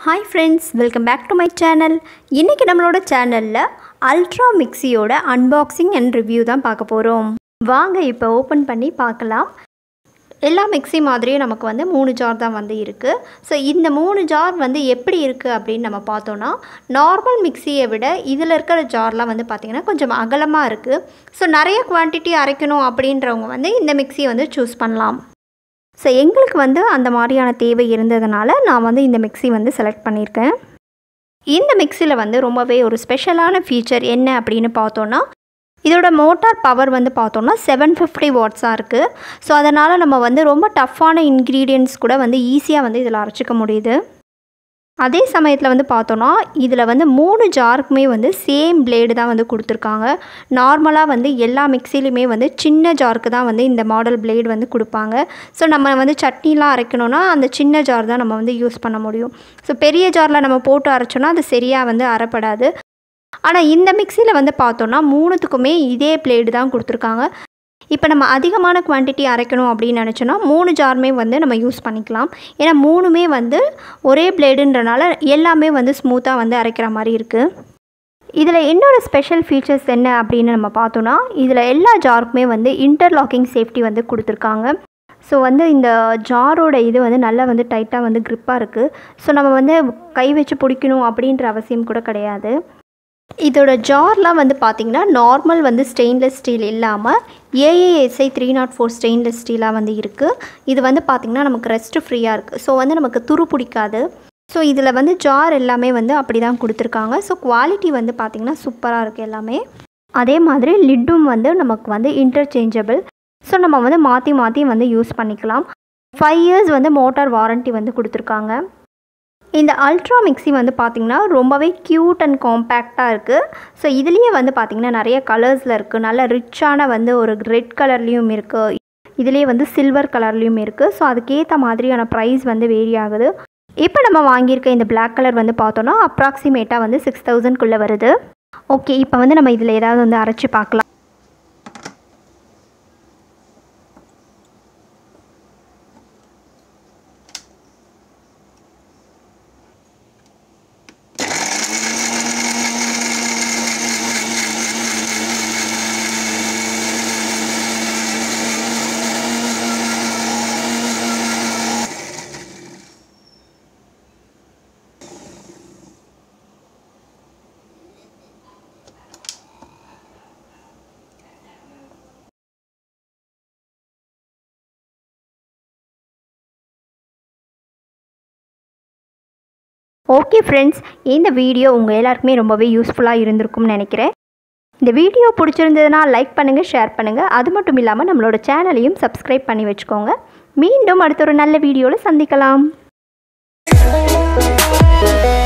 hi friends welcome back to my channel இன்றைக்கி நம்மளோட சேனலில் அல்ட்ரா மிக்சியோட அன்பாக்சிங் அண்ட் ரிவ்யூ தான் பார்க்க போகிறோம் வாங்க இப்போ ஓப்பன் பண்ணி பார்க்கலாம் எல்லா மிக்ஸி மாதிரியும் நமக்கு வந்து மூணு ஜார் தான் வந்து இருக்குது ஸோ இந்த மூணு ஜார் வந்து எப்படி இருக்குது அப்படின்னு நம்ம பார்த்தோன்னா நார்மல் மிக்சியை விட இதில் இருக்கிற ஜார்லாம் வந்து பார்த்திங்கன்னா கொஞ்சம் அகலமாக இருக்குது ஸோ நிறைய குவான்டிட்டி அரைக்கணும் அப்படின்றவங்க வந்து இந்த மிக்சியை வந்து சூஸ் பண்ணலாம் ஸோ எங்களுக்கு வந்து அந்த மாதிரியான தேவை இருந்ததுனால நான் வந்து இந்த மிக்ஸி வந்து செலக்ட் பண்ணியிருக்கேன் இந்த மிக்சியில் வந்து ரொம்பவே ஒரு ஸ்பெஷலான ஃபீச்சர் என்ன அப்படின்னு பார்த்தோன்னா இதோட மோட்டார் பவர் வந்து பார்த்தோன்னா செவன் ஃபிஃப்டி வாட்ஸாக இருக்குது ஸோ அதனால் நம்ம வந்து ரொம்ப டஃப்பான இன்க்ரீடியன்ட்ஸ் கூட வந்து ஈஸியாக வந்து இதில் அரைச்சிக்க முடியுது அதே சமயத்தில் வந்து பார்த்தோன்னா இதில் வந்து மூணு ஜாருக்குமே வந்து சேம் பிளேடு தான் வந்து கொடுத்துருக்காங்க நார்மலாக வந்து எல்லா மிக்சிலையுமே வந்து சின்ன ஜாருக்கு தான் வந்து இந்த மாடல் பிளேடு வந்து கொடுப்பாங்க ஸோ நம்ம வந்து சட்னிலாம் அரைக்கணும்னா அந்த சின்ன ஜார் தான் நம்ம வந்து யூஸ் பண்ண முடியும் ஸோ பெரிய ஜாரில் நம்ம போட்டு அரைச்சோன்னா அது சரியாக வந்து அரைப்படாது ஆனால் இந்த மிக்சியில் வந்து பார்த்தோன்னா மூணுத்துக்குமே இதே பிளேடு தான் கொடுத்துருக்காங்க இப்போ நம்ம அதிகமான குவான்டிட்டி அரைக்கணும் அப்படின்னு நினச்சோன்னா மூணு ஜாருமே வந்து நம்ம யூஸ் பண்ணிக்கலாம் ஏன்னா மூணுமே வந்து ஒரே பிளேடுன்றனால எல்லாமே வந்து ஸ்மூத்தாக வந்து அரைக்கிற மாதிரி இருக்குது இதில் இன்னொரு ஸ்பெஷல் ஃபீச்சர்ஸ் என்ன அப்படின்னு நம்ம பார்த்தோன்னா இதில் எல்லா ஜாருக்குமே வந்து இன்டர்லாக்கிங் சேஃப்டி வந்து கொடுத்துருக்காங்க ஸோ வந்து இந்த ஜாரோட இது வந்து நல்லா வந்து டைட்டாக வந்து க்ரிப்பாக இருக்குது ஸோ நம்ம வந்து கை வச்சு பிடிக்கணும் அப்படின்ற அவசியம் கூட கிடையாது இதோட ஜார்லாம் வந்து பார்த்திங்கன்னா நார்மல் வந்து ஸ்டெயின்லெஸ் ஸ்டீல் இல்லாமல் AASI three not four stainless ஸ்டீலாக வந்து இருக்குது இது வந்து பார்த்திங்கன்னா நமக்கு ரெஸ்ட்டு ஃப்ரீயாக இருக்குது ஸோ வந்து நமக்கு துரு பிடிக்காது ஸோ இதில் வந்து ஜார் எல்லாமே வந்து அப்படி தான் கொடுத்துருக்காங்க ஸோ குவாலிட்டி வந்து பார்த்திங்கன்னா சூப்பராக இருக்குது எல்லாமே அதே மாதிரி லிட்டும் வந்து நமக்கு வந்து இன்டர்சேஞ்சபிள் ஸோ நம்ம வந்து மாற்றி மாற்றி வந்து யூஸ் பண்ணிக்கலாம் ஃபைவ் இயர்ஸ் வந்து மோட்டார் வாரண்ட்டி வந்து கொடுத்துருக்காங்க இந்த அல்ட்ரா மிக்ஸி வந்து பார்த்திங்கன்னா ரொம்பவே க்யூட் அண்ட் காம்பேக்டாக இருக்குது ஸோ இதுலேயே வந்து பார்த்திங்கன்னா நிறைய கலர்ஸில் இருக்குது நல்ல ரிச்சான வந்து ஒரு ரெட் கலர்லேயும் இருக்குது இதுலேயே வந்து சில்வர் கலர்லேயும் இருக்குது ஸோ அதுக்கேற்ற மாதிரியான ப்ரைஸ் வந்து வேரி ஆகுது இப்போ நம்ம வாங்கியிருக்க இந்த பிளாக் கலர் வந்து பார்த்தோன்னா அப்ராக்சிமேட்டாக வந்து சிக்ஸ் தௌசண்ட்குள்ளே வருது ஓகே இப்போ வந்து நம்ம இதில் ஏதாவது வந்து அரைச்சி பார்க்கலாம் ஓகே ஃப்ரெண்ட்ஸ் இந்த வீடியோ உங்கள் எல்லாருக்குமே ரொம்பவே யூஸ்ஃபுல்லாக இருந்திருக்கும்னு நினைக்கிறேன் இந்த வீடியோ பிடிச்சிருந்ததுன்னா லைக் பண்ணுங்கள் ஷேர் பண்ணுங்கள் அது மட்டும் இல்லாமல் நம்மளோட சேனலையும் சப்ஸ்கிரைப் பண்ணி வச்சுக்கோங்க மீண்டும் அடுத்த ஒரு நல்ல வீடியோவில் சந்திக்கலாம்